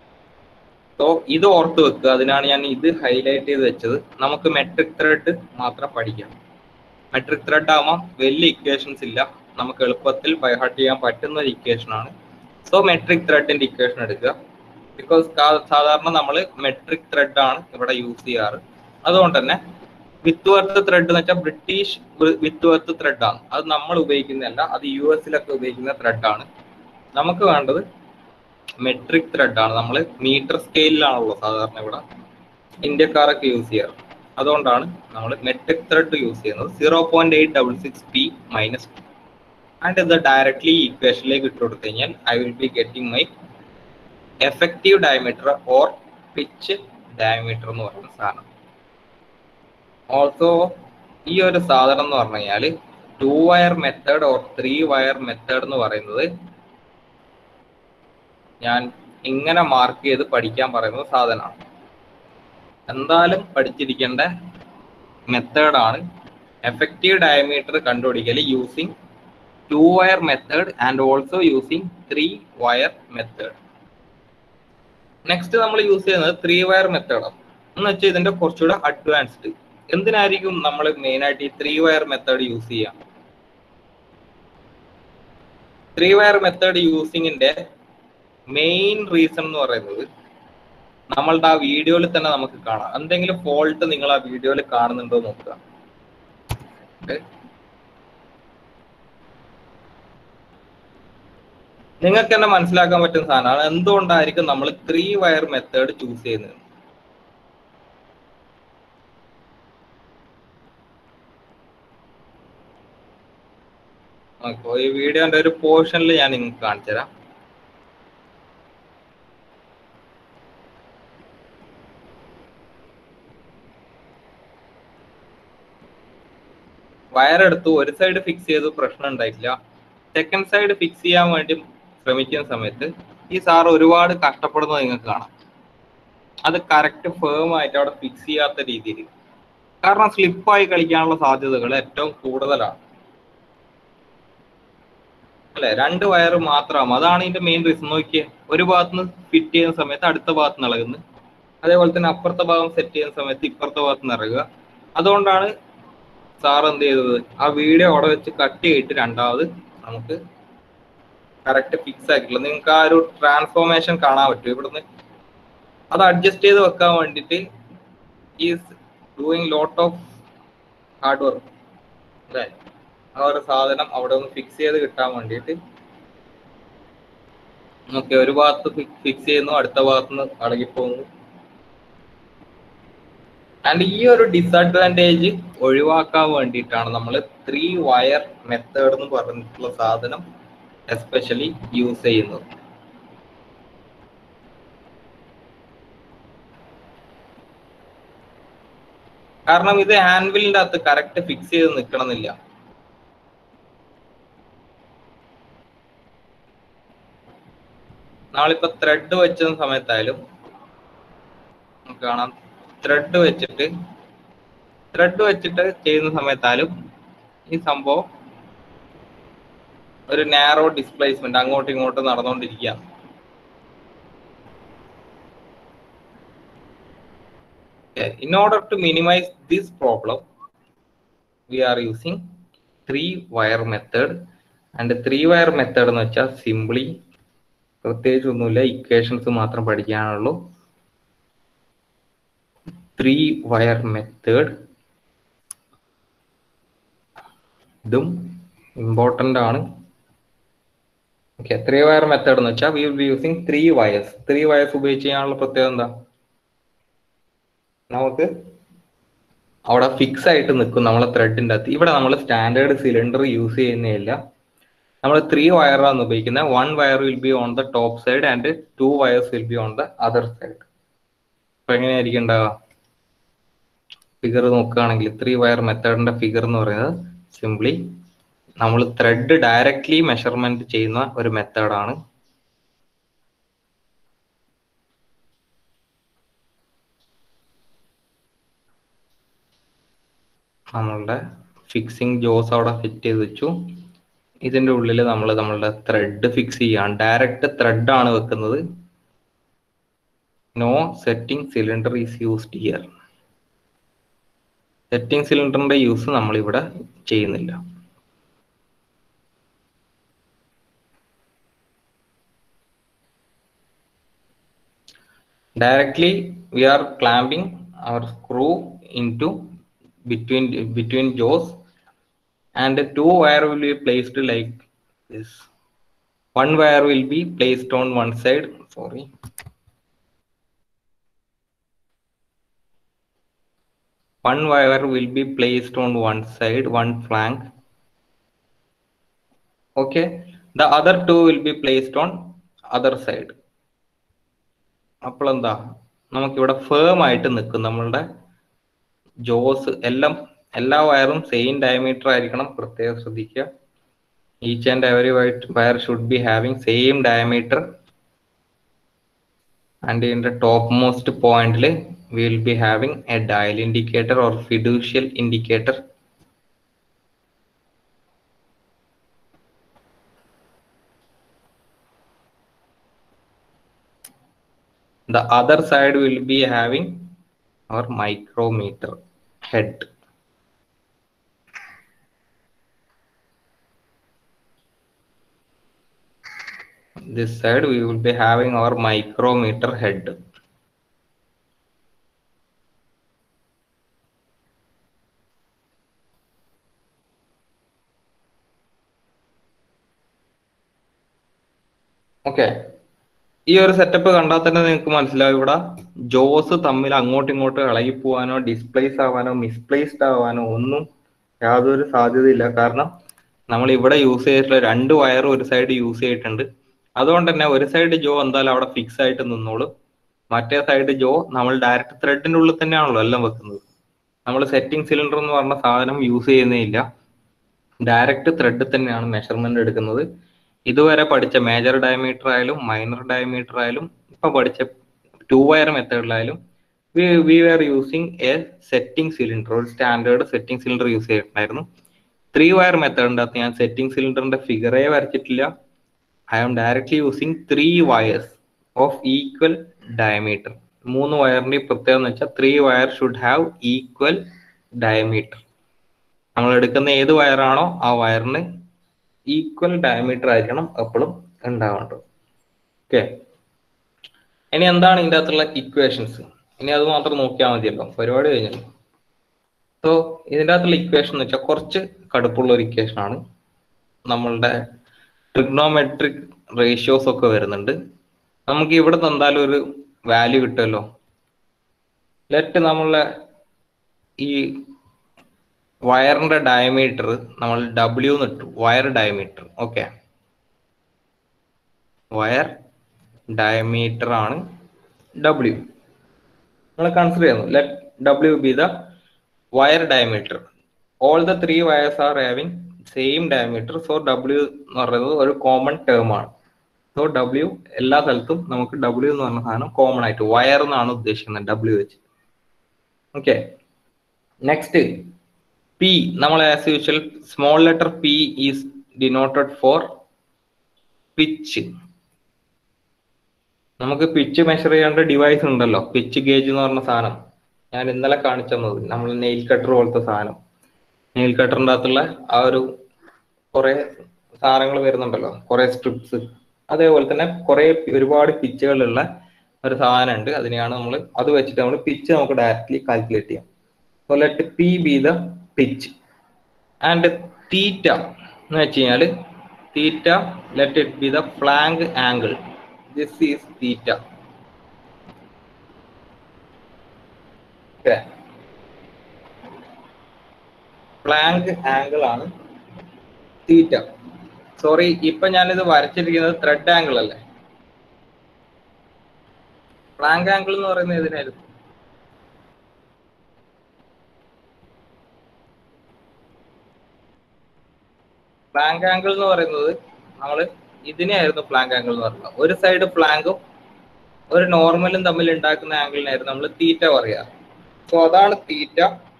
Speaker 1: so ഇത് ഓർത്ത് വെക്കുക അതിനാണ് ഞാൻ ഇത് ഹൈലൈറ്റ് ചെയ്ത് വെച്ചത് നമുക്ക് മെട്രിക് ത്രെഡ് മാത്രം പഠിക്കാം മെട്രിക് ത്രെഡ് ആകുമ്പോൾ വലിയ ഇക്വേഷൻസ് ഇല്ല നമുക്ക് എളുപ്പത്തിൽ ബൈഹാർട്ട് ചെയ്യാൻ പറ്റുന്ന ഒരു ഇക്വേഷൻ ആണ് സോ മെട്രിക് ത്രെഡിന്റെ ഇക്വേഷൻ എടുക്കുക ബിക്കോസ് സാധാരണ നമ്മൾ മെട്രിക് ത്രെഡ് ആണ് ഇവിടെ യൂസ് ചെയ്യാറ് അതുകൊണ്ട് തന്നെ വിത്ത് വർത്ത് ത്രെഡ് എന്ന് വെച്ചാൽ ബ്രിട്ടീഷ് വിത്ത് വർത്ത് ത്രെഡ് ആണ് അത് നമ്മൾ ഉപയോഗിക്കുന്നതല്ല അത് യു എസിലൊക്കെ ഉപയോഗിക്കുന്ന ത്രെഡ് ആണ് നമുക്ക് വേണ്ടത് മെട്രിക് ത്രെഡ് ആണ് നമ്മൾ മീറ്റർ സ്കെയിലാണല്ലോ സാധാരണ ഇവിടെ ഇന്ത്യക്കാരൊക്കെ യൂസ് ചെയ്യാറ് അതുകൊണ്ടാണ് നമ്മൾ മെട്രിക് ത്രെഡ് യൂസ് ചെയ്യുന്നത് zero point eight double six P minus and ഇത് ഡയറക്ട്ലി ഇക്വേഷനിലേക്ക് ഇട്ട് കൊടുത്തു കഴിഞ്ഞാൽ I will be getting my effective diameter or pitch diameter എന്ന് പറയുന്ന സാധനം ഓൾസോ ഈ ഒരു സാധനം എന്ന് പറഞ്ഞു കഴിഞ്ഞാൽ two wire method or three wire method എന്ന് പറയുന്നത് ഞാൻ ഇങ്ങനെ മാർക്ക് ചെയ്ത് പഠിക്കാൻ പറയുന്ന സാധനമാണ് എന്തായാലും പഠിച്ചിരിക്കേണ്ട മെത്തേഡാണ് എഫക്റ്റീവ് ഡയമീറ്റർ കണ്ടുപിടിക്കൽ using two wire method and also using three wire method next നമ്മൾ യൂസ് ചെയ്യുന്നത് ത്രീ വയർ മെത്തേഡാണ് എന്ന് വെച്ചാൽ ഇതിന്റെ കുറച്ചുകൂടെ അഡ്വാൻസ്ഡ് എന്തിനായിരിക്കും നമ്മൾ മെയിൻ ആയിട്ട് ഈ ത്രീ വയർ മെത്തേഡ് യൂസ് ചെയ്യാം ത്രീ വയർ മെത്തേഡ് യൂസിങ്ങിന്റെ മെയിൻ റീസൺ എന്ന് പറയുന്നത് നമ്മളുടെ ആ വീഡിയോയിൽ തന്നെ നമുക്ക് കാണാം എന്തെങ്കിലും ഫോൾട്ട് നിങ്ങൾ ആ വീഡിയോയിൽ കാണുന്നുണ്ടോ എന്ന് നോക്കുക Okay. നിങ്ങൾക്ക് തന്നെ മനസ്സിലാക്കാൻ പറ്റുന്ന സാധനമാണ് എന്തുകൊണ്ടായിരിക്കും നമ്മൾ ത്രീ വയർ മെത്തേഡ് ചൂസ് ചെയ്യുന്നത് ഓക്കെ ഈ വീഡിയോന്റെ ഒരു പോർഷനിൽ ഞാൻ നിങ്ങൾക്ക് കാണിച്ചു തരാം വയർ എടുത്തു ഒരു സൈഡ് ഫിക്സ് ചെയ്തു പ്രശ്നം ഉണ്ടായിട്ടില്ല സെക്കൻഡ് സൈഡ് ഫിക്സ് ചെയ്യാൻ വേണ്ടി ശ്രമിക്കുന്ന സമയത്ത് ഈ സാർ ഒരുപാട് കഷ്ടപ്പെടുന്നത് നിങ്ങൾക്ക് കാണാം അത് കറക്റ്റ് ഫേം ആയിട്ട് അവിടെ ഫിക്സ് ചെയ്യാത്ത രീതിയിൽ കാരണം സ്ലിപ്പായി കളിക്കാനുള്ള സാധ്യതകൾ ഏറ്റവും കൂടുതലാണ് അല്ലെ രണ്ട് വയർ മാത്രമാകും അതാണ് ഇതിന്റെ മെയിൻ റീസൺ നോക്കിയേ ഒരു ഭാഗത്ത് നിന്ന് ഫിറ്റ് ചെയ്യുന്ന സമയത്ത് അടുത്ത ഭാഗത്ത് നിന്ന് ഇളകുന്നു അതേപോലെ തന്നെ അപ്പുറത്തെ ഭാഗം സെറ്റ് ചെയ്യുന്ന സമയത്ത് ഇപ്പുറത്തെ ഭാഗത്ത് നിന്ന് ഇറങ്ങുക അതുകൊണ്ടാണ് സാർ എന്ത് ചെയ്തത് ആ വീഡിയോ അവിടെ വെച്ച് കട്ട് ചെയ്തിട്ട് രണ്ടാമത് നമുക്ക് കറക്റ്റ് ഫിക്സ് ആക്കിയിട്ടുള്ളത് നിങ്ങൾക്ക് ആ ഒരു ട്രാൻസ്ഫോർമേഷൻ കാണാൻ പറ്റും ഇവിടുന്ന് അത് അഡ്ജസ്റ്റ് ചെയ്ത് വെക്കാൻ വേണ്ടിയിട്ട് is doing lot of hard work അല്ലേ ആ ഒരു സാധനം അവിടെ ഒന്ന് ഫിക്സ് ചെയ്ത് കിട്ടാൻ വേണ്ടിയിട്ട് ഓക്കെ ഒരു ഭാഗത്ത് ഫിക്സ് ചെയ്യുന്നു അടുത്ത ഭാഗത്ത് നിന്ന് അടങ്ങിപ്പോകുന്നു ആൻഡ് ഈ ഒരു ഡിസഡ്വാൻറ്റേജ് ഒഴിവാക്കാൻ വേണ്ടിയിട്ടാണ് നമ്മൾ ത്രീ വയർ മെത്തേഡ് എന്ന് പറഞ്ഞിട്ടുള്ള സാധനം എസ്പെഷ്യലി യൂസ് ചെയ്യുന്നത് കാരണം ഇത് ഹാൻഡിലിന്റെ അകത്ത് കറക്റ്റ് ഫിക്സ് ചെയ്ത് നിൽക്കണമെന്നില്ല നമ്മളിപ്പോ ത്രെഡ് വെച്ച സമയത്തായാലും നമുക്ക് കാണാം ത്രെഡ് വെച്ചിട്ട് ത്രെഡ് വെച്ചിട്ട് ചെയ്യുന്ന സമയത്തായാലും ഈ സംഭവം ഒരു നാരോ ഡിസ്പ്ലേസ്മെന്റ് അങ്ങോട്ടും ഇങ്ങോട്ടും നടന്നുകൊണ്ടിരിക്കുക in order to minimize this problem we are using three wire method and three wire method എന്ന് വെച്ചാൽ സിംപ്ലി പ്രത്യേകിച്ച് ഒന്നുമില്ല ഇക്വേഷൻസ് മാത്രം പഠിക്കാനുള്ളൂ ത്രീ വയർ മെത്തേഡ് ഇതും ഇമ്പോർട്ടൻ്റ് ആണ് ഓക്കെ ത്രീ വയർ മെത്തേഡ് എന്ന് വെച്ചാൽ we will be using three wires three wires ഉപയോഗിച്ച് ചെയ്യാനുള്ള പ്രത്യേകത എന്താ നമുക്ക് അവിടെ ഫിക്സ് ആയിട്ട് നിൽക്കും നമ്മളെ ത്രെഡിൻ്റെ അകത്ത് ഇവിടെ നമ്മൾ സ്റ്റാൻഡേർഡ് സിലിണ്ടർ യൂസ് ചെയ്യുന്നില്ല നമ്മൾ ത്രീ വയറാണ് ഉപയോഗിക്കുന്നത് one wire will be on the top side and two wires will be on the other side അപ്പൊ എങ്ങനെയായിരിക്കും ഉണ്ടാവുക ഫിഗർ നോക്കുകയാണെങ്കിൽ ത്രീ വയർ മെത്തേഡിന്റെ ഫിഗർ എന്ന് പറയുന്നത് സിംപ്ലി നമ്മൾ ത്രെഡ് ഡയറക്ട്ലി മെഷർമെന്റ് ചെയ്യുന്ന ഒരു മെത്തേഡാണ് നമ്മളുടെ ഫിക്സിങ് ജോസ് അവിടെ ഫിറ്റ് ചെയ്ത് വെച്ചു ഇതിന്റെ ഉള്ളിൽ നമ്മൾ നമ്മളുടെ ത്രെഡ് ഫിക്സ് ചെയ്യാൻ ഡയറക്റ്റ് ത്രെഡ് ആണ് വെക്കുന്നത് no setting cylinder is used here setting സിലിണ്ടറിന്റെ യൂസ് നമ്മൾ ഇവിടെ ചെയ്യുന്നില്ല directly we are clamping our screw into between between jaws and two wire will be placed like this one wire will be placed on one side sorry one wire will be placed on one side one flank okay the other two will be placed on other side അപ്പോൾ എന്താ നമുക്കിവിടെ firm ആയിട്ട് നിൽക്കും നമ്മളുടെ ജോസ് എല്ലാം എല്ലാ വയറും same diameter ആയിരിക്കണം പ്രത്യേകം ശ്രദ്ധിക്കുക each and every wire should be having same diameter and ഇതിന്റെ ടോപ്പ് മോസ്റ്റ് പോയിന്റിൽ will be having a dial indicator or fiducial indicator the other side will be having our micrometer head this side we will be having our micrometer head okay ഈ ഒരു setup കണ്ടാൽ തന്നെ നിങ്ങൾക്ക് മനസ്സിലാവും ഇവിടെ ജോസ് തമ്മിൽ അങ്ങോട്ടും ഇങ്ങോട്ടും ഇളകി പോവാനോ ഡിസ്പ്ലേസ് ആവാനോ മിസ്പ്ലേസ്ഡ് ആവാനോ ഒന്നും യാതൊരു സാധ്യതയില്ല കാരണം നമ്മൾ ഇവിടെ യൂസ് ചെയ്തിട്ടുള്ള രണ്ട് വയർ ഒരു സൈഡ് യൂസ് ചെയ്തിട്ടുണ്ട് അതുകൊണ്ട് തന്നെ ഒരു സൈഡ് ജോ എന്തായാലും അവിടെ ഫിക്സ് ആയിട്ട് നിന്നോളും മറ്റേ സൈഡ് ജോ നമ്മൾ ഡയറക്റ്റ് ത്രെഡിന്റെ ഉള്ളിൽ തന്നെയാണല്ലോ എല്ലാം വെക്കുന്നത് നമ്മൾ സെറ്റിംഗ് സിലിണ്ടർ എന്ന് പറഞ്ഞ സാധനം യൂസ് ചെയ്യുന്നേ ഇല്ല ഡയറക്റ്റ് ത്രെഡ് തന്നെയാണ് മെഷർമെന്റ് എടുക്കുന്നത് ഇതുവരെ പഠിച്ച മേജർ ഡയമീറ്റർ ആയാലും മൈനർ ഡയമീറ്റർ ആയാലും ഇപ്പൊ പഠിച്ച ടു വയർ മെത്തേഡിലായാലും we are using a setting cylinder ഒരു സ്റ്റാൻഡേർഡ് സെറ്റിംഗ് സിലിണ്ടർ യൂസ് ചെയ്തിട്ടുണ്ടായിരുന്നു ത്രീ വയർ മെത്തേഡിന്റെ അകത്ത് ഞാൻ സെറ്റിംഗ് സിലിണ്ടറിന്റെ ഫിഗറേ വരച്ചിട്ടില്ല I am directly using three wires of equal diameter മൂന്ന് വയറിന്റെ പ്രത്യേകത എന്ന് വെച്ചാൽ three wire should have equal diameter നമ്മൾ എടുക്കുന്ന ഏത് വയറാണോ ആ വയറിന് ഈക്വൽ ഡയമീറ്റർ ആയിരിക്കണം എപ്പോഴും ഉണ്ടാവേണ്ടത് ഓക്കെ ഇനി എന്താണ് ഇതിൻ്റെ അകത്തുള്ള ഇക്വേഷൻസ് ഇനി അത് മാത്രം നോക്കിയാൽ മതിയല്ലോ പരിപാടി കഴിഞ്ഞല്ലോ സോ ഇതിൻ്റെ അകത്തുള്ള ഇക്വേഷൻ എന്ന് വെച്ചാൽ കുറച്ച് കടുപ്പുള്ള ഒരു ഇക്വേഷൻ ആണ് നമ്മളുടെ ട്രിഗ്നോമെട്രിക് റേഷ്യോസ് ഒക്കെ വരുന്നുണ്ട് നമുക്ക് ഇവിടെ എന്തായാലും ഒരു വാല്യൂ കിട്ടുമല്ലോ ലെറ്റ് നമ്മളെ ഈ വയറിന്റെ ഡയമീറ്റർ നമ്മൾ ഡബ്ല്യു ഇട്ടു wire diameter okay wire diameter ആണ് ഡബ്ല്യു നമ്മൾ കൺസിഡർ ചെയ്യുന്നു let W be the wire diameter all the three wires are having same diameter so W എന്ന് പറയുന്നത് ഒരു കോമൺ ടേം ആണ് സോ ഡബ്ല്യു എല്ലാ സ്ഥലത്തും നമുക്ക് ഡബ്ല്യു എന്ന് പറഞ്ഞ സാധനം കോമൺ ആയിട്ട് വയർ എന്നാണ് ഉദ്ദേശിക്കുന്നത് ഡബ്ല്യു വെച്ച് ഓക്കെ നെക്സ്റ്റ് പി നമ്മൾ as usual small letter P is denoted for pitch നമുക്ക് പിച്ച് മെഷർ ചെയ്യേണ്ട ഡിവൈസ് ഉണ്ടല്ലോ പിച്ച് ഗേജ് എന്ന് പറഞ്ഞ സാധനം ഞാൻ ഇന്നലെ കാണിച്ചു തന്നത് നമ്മൾ നെയിൽ കട്ടർ പോലത്തെ സാധനം നെയിൽ കട്ടറിൻ്റെ അകത്തുള്ള ആ ഒരു കുറെ സാധനങ്ങൾ വരുന്നുണ്ടല്ലോ കുറെ സ്ട്രിപ്സ് അതേപോലെ തന്നെ കുറെ ഒരുപാട് പിച്ചുകളുള്ള ഒരു സാധനം ഉണ്ട് അതിനെയാണ് നമ്മൾ അത് വെച്ചിട്ട് നമ്മൾ പിച്ച് നമുക്ക് ഡയറക്റ്റ്ലി കാൽക്കുലേറ്റ് ചെയ്യാം so let P be the pitch and theta എന്ന് വെച്ച് കഴിഞ്ഞാൽ theta let it be the flank angle this is theta flank angle ആണ് തീറ്റ സോറി ഇപ്പൊ ഞാനിത് വരച്ചിരിക്കുന്നത് ത്രെഡ് ആംഗിൾ അല്ലേ ഫ്ലാങ്ക് ആംഗിൾ എന്ന് പറയുന്നത് ഇതിനായിരുന്നു ഫ്ലാങ്ക് ആംഗിൾ എന്ന് പറയുന്നത് നമ്മൾ ഇതിനെയായിരുന്നു ഫ്ലാങ്ക് ആംഗിൾ എന്ന് പറയുന്നത് ഒരു സൈഡ് ഫ്ലാങ്കും ഒരു നോർമലും തമ്മിൽ ഉണ്ടാക്കുന്ന ആംഗിളിനായിരുന്നു നമ്മൾ തീറ്റ പറയാ സോ അതാണ് theta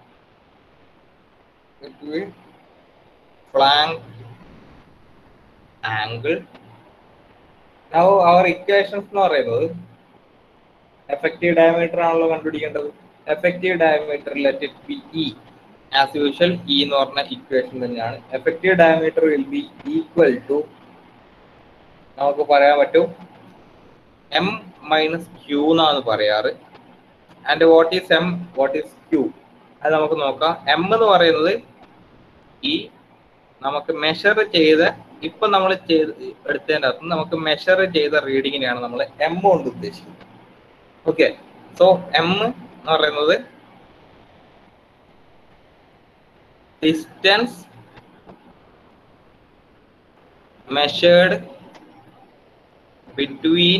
Speaker 1: flank angle now our equations എന്ന് പറയുന്നത് എഫക്റ്റീവ് ഡയമീറ്റർ ആണല്ലോ കണ്ടുപിടിക്കേണ്ടത് effective diameter let it be E as usual E എന്ന് പറഞ്ഞ ഇക്വേഷൻ തന്നെയാണ് effective diameter will be equal to നമുക്ക് പറയാൻ പറ്റും എം മൈനസ് ക്യൂ എന്നാണ് പറയാറ് and what is M what is Q അത് നമുക്ക് നോക്കാം എം എന്ന് പറയുന്നത് ഈ നമുക്ക് മെഷർ ചെയ്ത ഇപ്പൊ നമ്മൾ ചെയ്ത് എടുത്തതിൻ്റെ അകത്ത് നമുക്ക് മെഷർ ചെയ്ത റീഡിങ്ങിനെയാണ് നമ്മൾ എം കൊണ്ട് ഉദ്ദേശിക്കുന്നത് ഓക്കെ സോ എം എന്ന് പറയുന്നത് distance measured between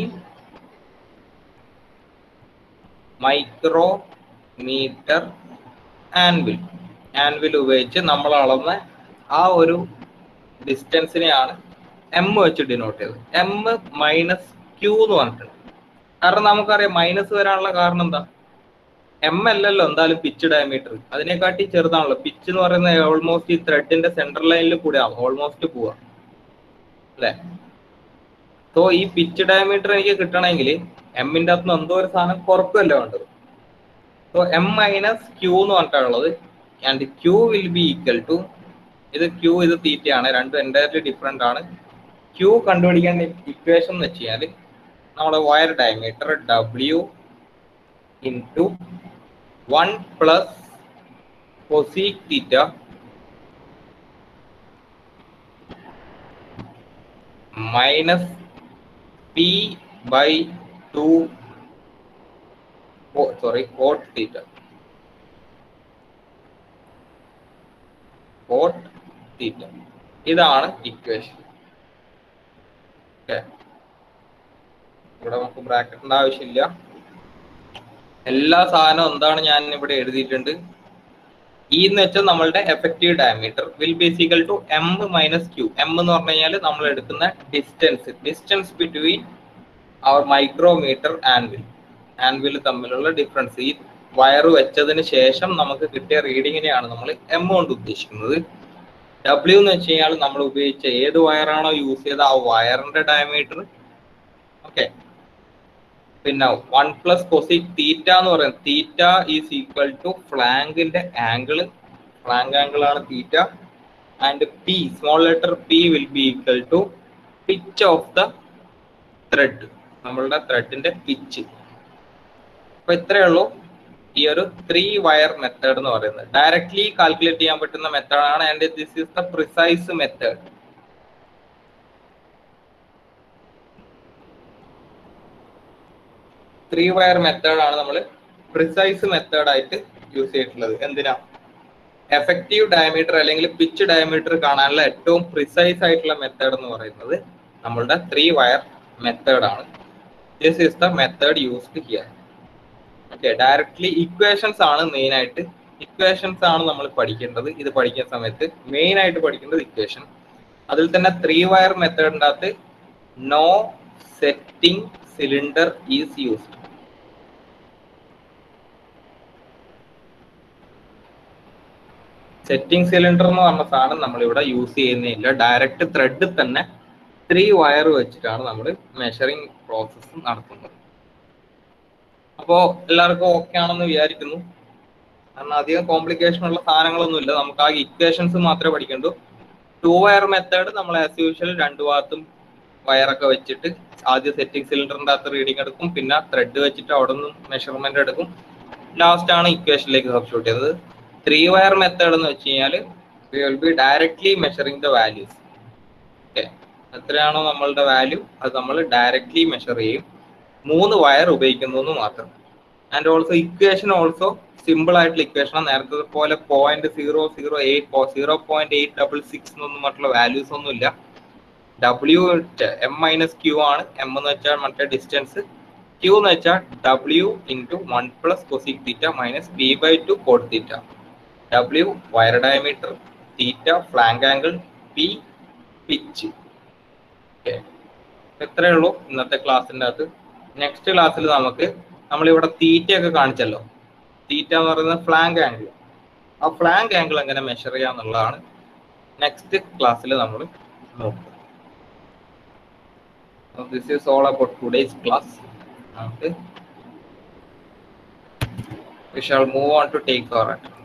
Speaker 1: micrometer anvil anvil ഉപയോഗിച്ച് നമ്മൾ അളന്ന ആ ഒരു ഡിസ്റ്റൻസിനെയാണ് എം വെച്ച് ഡിനോട്ട് ചെയ്തത് എം മൈനസ് ക്യൂ എന്ന് പറഞ്ഞിട്ടുണ്ട് കാരണം നമുക്കറിയാം മൈനസ് വരാനുള്ള കാരണം എന്താ എം അല്ലല്ലോ എന്തായാലും പിച്ച് ഡയമീറ്റർ അതിനെക്കാട്ടി ചെറുതാണല്ലോ പിച്ച് എന്ന് പറയുന്നത് ഓൾമോസ്റ്റ് ഈ ത്രെഡിന്റെ സെന്റർ ലൈനിൽ കൂടെ ആവും ഓൾമോസ്റ്റ് പോവാ അല്ലെ സോ ഈ പിച്ച് ഡയമീറ്റർ എനിക്ക് കിട്ടണമെങ്കിൽ എമ്മിന്റെ അകത്ത് എന്തോ ഒരു സാധനം കുറക്കല്ലേ വേണ്ടത് സോ എം മൈനസ് ക്യൂ എന്ന് പറഞ്ഞിട്ടുള്ളത് and Q will be equal to ഇത് ക്യൂ ഇത് തീറ്റയാണ് രണ്ടും എൻറ്റയർലി ഡിഫറെന്റ് ആണ് ക്യൂ കണ്ടുപിടിക്കേണ്ട ഇക്വേഷൻ എന്ന് വെച്ച് കഴിഞ്ഞാൽ നമ്മുടെ wire diameter W into one plus cosec theta minus P by two sorry cot theta cot theta ഇതാണ് ഇക്വേഷൻ ഓക്കെ ഇവിടെ നമുക്ക് ബ്രാക്കറ്റിന്റെ ആവശ്യമില്ല എല്ലാ സാധനവും എന്താണ് ഞാൻ ഇവിടെ എഴുതിയിട്ടുണ്ട് ഇ എന്ന് വെച്ചാൽ നമ്മളുടെ effective diameter will be equal to M minus Q M എന്ന് പറഞ്ഞു കഴിഞ്ഞാൽ നമ്മൾ എടുക്കുന്ന distance distance between our micrometer anvil anvil തമ്മിലുള്ള ഡിഫറൻസ് ഈ വയർ വെച്ചതിന് ശേഷം നമുക്ക് കിട്ടിയ റീഡിങ്ങിനെയാണ് നമ്മൾ എം കൊണ്ട് ഉദ്ദേശിക്കുന്നത് ഡബ്ല്യു എന്ന് വെച്ച് കഴിഞ്ഞാൽ നമ്മൾ ഉപയോഗിച്ച ഏത് വയറാണോ യൂസ് ചെയ്ത ആ വയറിന്റെ ഡയമീറ്റർ ഓക്കെ പിന്നെ വൺ പ്ലസ് കൊസിക് തീറ്റ എന്ന് പറയുന്നത് തീറ്റ ഈസ് ഈക്വൽ ടു ഫ്ലാങ്കിന്റെ ആംഗിൾ ഫ്ലാങ്ക് ആംഗിൾ ആണ് theta and P small letter P will be equal to pitch of the thread നമ്മളുടെ ത്രെഡിന്റെ പിച്ച് അപ്പൊ ഇത്രയേ ഉള്ളൂ ഈ ഒരു ത്രീ വയർ മെത്തേഡ് എന്ന് പറയുന്നത് ഡയറക്ട്ലി കാൽക്കുലേറ്റ് ചെയ്യാൻ പറ്റുന്ന മെത്തേഡാണ് and this is the precise method three wire method ആണ് നമ്മൾ പ്രിസൈസ് മെത്തേഡ് ആയിട്ട് യൂസ് ചെയ്തിട്ടുള്ളത് എന്തിനാ എഫക്റ്റീവ് ഡയമീറ്റർ അല്ലെങ്കിൽ പിച്ച് ഡയമീറ്റർ കാണാനുള്ള ഏറ്റവും പ്രിസൈസ് ആയിട്ടുള്ള മെത്തേഡ് എന്ന് പറയുന്നത് നമ്മളുടെ ത്രീ വയർ മെത്തേഡ് ആണ് this is the method used here okay directly equations ആണ് മെയിൻ ആയിട്ട് ഇക്വേഷൻസ് ആണ് നമ്മൾ പഠിക്കേണ്ടത് ഇത് പഠിക്കുന്ന സമയത്ത് മെയിൻ ആയിട്ട് പഠിക്കേണ്ടത് ഇക്വേഷൻ അതിൽ തന്നെ ത്രീ വയർ മെത്തേഡിൻ്റെ അകത്ത് no setting cylinder is used setting cylinder എന്ന് പറഞ്ഞ സാധനം നമ്മൾ ഇവിടെ യൂസ് ചെയ്യുന്നില്ല ഡയറക്റ്റ് ത്രെഡ് തന്നെ ത്രീ വയർ വെച്ചിട്ടാണ് നമ്മൾ മെഷറിംഗ് പ്രോസസ്സ് നടത്തുന്നത് അപ്പോൾ എല്ലാവർക്കും ഓക്കെ ആണെന്ന് വിചാരിക്കുന്നു കാരണം അധികം കോംപ്ലിക്കേഷൻ ഉള്ള സാധനങ്ങളൊന്നുമില്ല നമുക്ക് ആ ഇക്വേഷൻസ് മാത്രമേ പഠിക്കണ്ടൂ ടു വയർ മെത്തേഡ് നമ്മൾ ആസ് യൂഷ്വൽ രണ്ടു ഭാഗത്തും വയറൊക്കെ വെച്ചിട്ട് ആദ്യം സെറ്റിംഗ് സിലിണ്ടറിന്റെ അകത്ത് റീഡിംഗ് എടുക്കും പിന്നെ ത്രെഡ് വെച്ചിട്ട് അവിടെ നിന്നും മെഷർമെന്റ് എടുക്കും ലാസ്റ്റ് ആണ് ഇക്വേഷനിലേക്ക് സബ്സ്റ്റിറ്റ്യൂട്ട് ചെയ്തത് ത്രീ വയർ മെത്തേഡ് എന്ന് വെച്ച് കഴിഞ്ഞാൽ we will be directly measuring the values okay എത്രയാണോ നമ്മളുടെ വാല്യൂ അത് നമ്മൾ ഡയറക്ട്ലി മെഷർ ചെയ്യും മൂന്ന് വയർ ഉപയോഗിക്കുന്നു എന്ന് മാത്രം and also equation also simple ആയിട്ടുള്ള ഇക്വേഷൻ നേരത്തെ പോലെ point zero zero eight zero point eight double six എന്നൊന്നും മറ്റുള്ള വാല്യൂസ് ഒന്നും ഇല്ല ഡബ്ല്യു എം മൈനസ് ക്യൂ ആണ് എം എന്ന് വെച്ചാൽ മറ്റേ ഡിസ്റ്റൻസ് ക്യൂ എന്ന് വെച്ചാൽ W into one plus cosec theta minus P by two cot theta W wire diameter theta flank angle P pitch okay ഇത്രയേ ഉള്ളൂ ഇന്നത്തെ ക്ലാസ്സിൻ്റെ അകത്ത് നെക്സ്റ്റ് ക്ലാസ്സിൽ നമുക്ക് നമ്മളിവിടെ തീറ്റയൊക്കെ കാണിച്ചല്ലോ തീറ്റ എന്ന് പറയുന്നത് ഫ്ലാങ്ക് ആംഗിൾ ആ ഫ്ലാങ്ക് ആംഗിൾ എങ്ങനെ മെഷർ ചെയ്യാന്നുള്ളതാണ് നെക്സ്റ്റ് ക്ലാസ്സിൽ നമ്മൾ നോക്കുക this is all about today's class നമുക്ക് we shall move on to take our